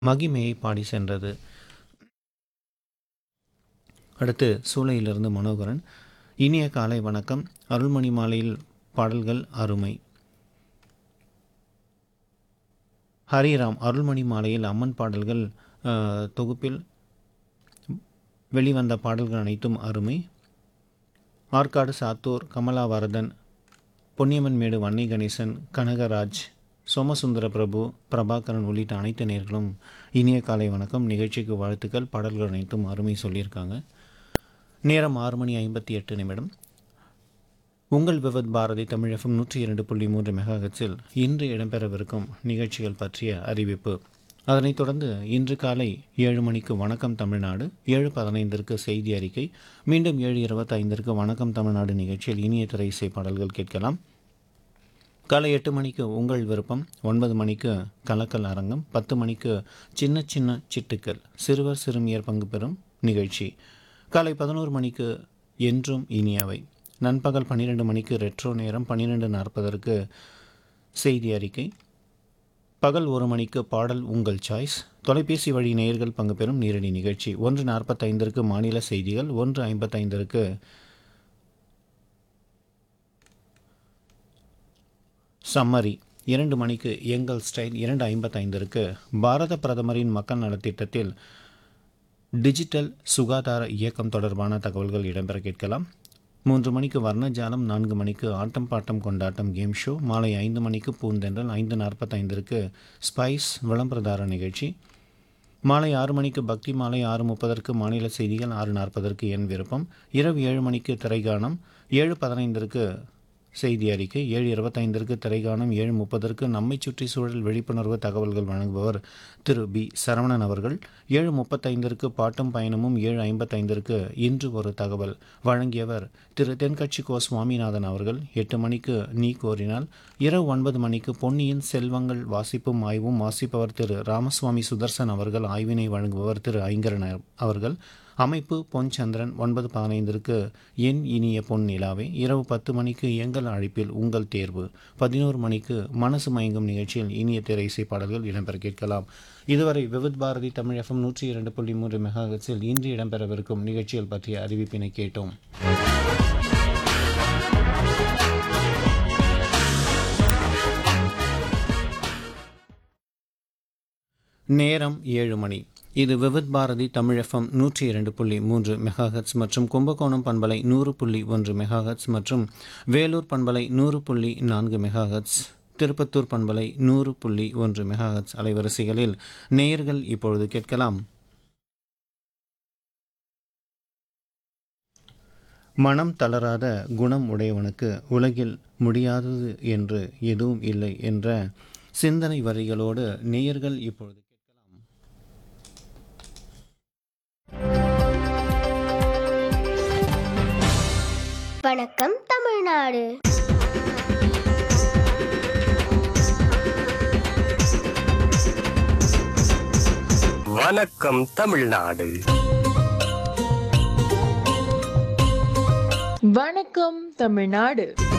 மகிமையை பாடி சென்றது அடுத்து சூளையிலிருந்து மனோகரன் இனிய காலை வணக்கம் அருள்மணி மாலையில் பாடல்கள் அருமை ஹரிராம் அருள்மணி மாலையில் அம்மன் பாடல்கள் அஹ், தொகுப்பில் வெளிவந்த பாடல்கள் அனைத்தும் அருமை ஆற்காடு சாத்தூர் கமலா வரதன் பொன்னியம்மன் மேடு வன்னி கணேசன் கனகராஜ் சோமசுந்தர பிரபு பிரபாகரன் உள்ளிட்ட அனைத்து நேர்களும் இனிய காலை வணக்கம் நிகழ்ச்சிக்கு வாழ்த்துக்கள் பாடல்கள் அனைத்தும் அருமை சொல்லியிருக்காங்க நேரம் ஆறு மணி ஐம்பத்தி எட்டு நிமிடம் உங்கள் விவத் பாரதி தமிழ் எஃப்எம் நூற்றி இரண்டு புள்ளி மூன்று மெகாஹெட்ஸில் இன்று இடம்பெறவிருக்கும் நிகழ்ச்சிகள் பற்றிய அறிவிப்பு அதனைத் தொடர்ந்து இன்று காலை ஏழு மணிக்கு வணக்கம் தமிழ்நாடு ஏழு பதினைந்திற்கு செய்தி அறிக்கை மீண்டும் ஏழு இருபத்தைந்திற்கு வணக்கம் தமிழ்நாடு நிகழ்ச்சியில் இனிய திரை இசை பாடல்கள் கேட்கலாம் காலை எட்டு மணிக்கு உங்கள் விருப்பம் ஒன்பது மணிக்கு கலக்கல் அரங்கம் பத்து மணிக்கு சின்ன சின்ன சிட்டுக்கள் சிறுவர் சிறுமியர் பங்கு பெறும் நிகழ்ச்சி காலை பதினோரு மணிக்கு என்றும் இனியவை நண்பகல் பன்னிரெண்டு மணிக்கு ரெட்ரோ நேரம் பன்னிரெண்டு நாற்பதற்கு செய்தி அறிக்கை பகல் ஒரு மணிக்கு பாடல் உங்கள் சாய்ஸ் தொலைபேசி வழி நேயர்கள் பங்கு பெறும் நேரடி நிகழ்ச்சி ஒன்று நாற்பத்தைந்திற்கு மாநில செய்திகள் ஒன்று ஐம்பத்தைந்திற்கு சம்மரி இரண்டு மணிக்கு எங்கள் ஸ்டைல் இரண்டு ஐம்பத்தைந்திற்கு பாரத பிரதமரின் மக்கள் நலத்திட்டத்தில் டிஜிட்டல் சுகாதார இயக்கம் தொடர்பான தகவல்கள் இடம்பெற கேட்கலாம் மூன்று மணிக்கு வர்ணஜாலம் நான்கு மணிக்கு ஆட்டம் பாட்டம் கொண்டாட்டம் கேம் ஷோ மாலை ஐந்து மணிக்கு பூந்தென்றல் ஐந்து நாற்பத்தைந்திற்கு ஸ்பைஸ் விளம்பரதார நிகழ்ச்சி மாலை ஆறு மணிக்கு பக்தி மாலை ஆறு முப்பதற்கு மாநில செய்திகள் ஆறு நாற்பதற்கு என் விருப்பம் இரவு ஏழு மணிக்கு திரைகானம் ஏழு பதினைந்திற்கு செய்தி அறிக்கை ஏழு இருபத்தைந்திற்கு திரைகானம் ஏழு முப்பதற்கு நம்மை சுற்றி சூழல் விழிப்புணர்வு தகவல்கள் வழங்குபவர் திரு பி சரவணன் அவர்கள் ஏழு முப்பத்தைந்திற்கு பாட்டும் பயணமும் ஏழு ஐம்பத்தைந்திற்கு இன்று ஒரு தகவல் வழங்கியவர் திரு தென்கட்சி கோ சுவாமிநாதன் அவர்கள் எட்டு மணிக்கு நீ கோரினால் இரவு ஒன்பது மணிக்கு பொன்னியின் செல்வங்கள் வாசிப்பும் ஆய்வும் வாசிப்பவர் திரு ராமசுவாமி சுதர்சன் அவர்கள் ஆய்வினை வழங்குபவர் திரு ஐங்கரன் அவர்கள் அமைப்பு பொன் சந்திரன் ஒன்பது பதினைந்திற்கு என் இனிய பொன் நிலாவே இரவு பத்து மணிக்கு எங்கள் அழைப்பில் உங்கள் தேர்வு பதினோரு மணிக்கு மனசு மயங்கும் நிகழ்ச்சியில் இனிய திரை இசை பாடல்கள் இடம்பெற கேட்கலாம் இதுவரை விவித் பாரதி தமிழ் எஃப்எம் நூற்றி இரண்டு புள்ளி மூன்று மெகாஹெட்ஸில் இன்று இடம்பெறவிருக்கும் நிகழ்ச்சிகள் பற்றிய அறிவிப்பினை கேட்டோம் நேரம் ஏழு மணி இது விவித் பாரதி தமிழ் எஃப்எம் நூற்றி இரண்டு புள்ளி மூன்று மெகாஹெட்ஸ் மற்றும் கும்பகோணம் பண்பலை நூறு புள்ளி ஒன்று மெகாஹெட்ஸ் மற்றும் வேலூர் பண்பலை நூறு புள்ளி நான்கு மெகாஹெட்ஸ் திருப்பத்தூர் பண்பலை நூறு புள்ளி ஒன்று மெகாஹெட்ஸ் அலைவரிசைகளில் நேயர்கள் இப்பொழுது கேட்கலாம் மனம் தளராத குணம் உடையவனுக்கு உலகில் முடியாதது என்று எதுவும் இல்லை என்ற சிந்தனை வரிகளோடு நேயர்கள் இப்பொழுது கேட்கலாம் வணக்கம் தமிழ்நாடு வணக்கம் தமிழ்நாடு வணக்கம் தமிழ்நாடு